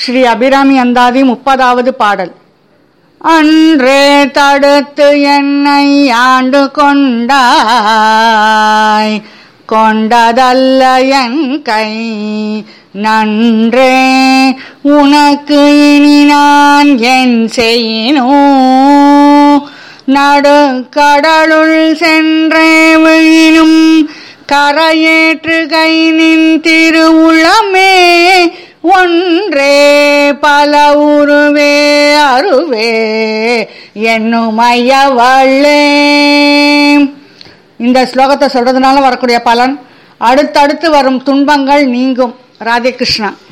ஸ்ரீ அபிராமி அந்தாதி முப்பதாவது பாடல் அன்றே தடுத்து என்னை ஆண்டு கொண்டாய் கொண்டதல்ல என் கை நன்றே உனக்கு இனி நான் என் செய்யினோ நடு கடலுள் சென்றே விழினும் கரையேற்று கை நின் திருவுளமே ஒன்றே பல உருவே அருவே என்னும் ஐயவள்ளே இந்த ஸ்லோகத்தை சொல்றதுனால வரக்கூடிய பலன் அடுத்தடுத்து வரும் துன்பங்கள் நீங்கும் ராதே கிருஷ்ணா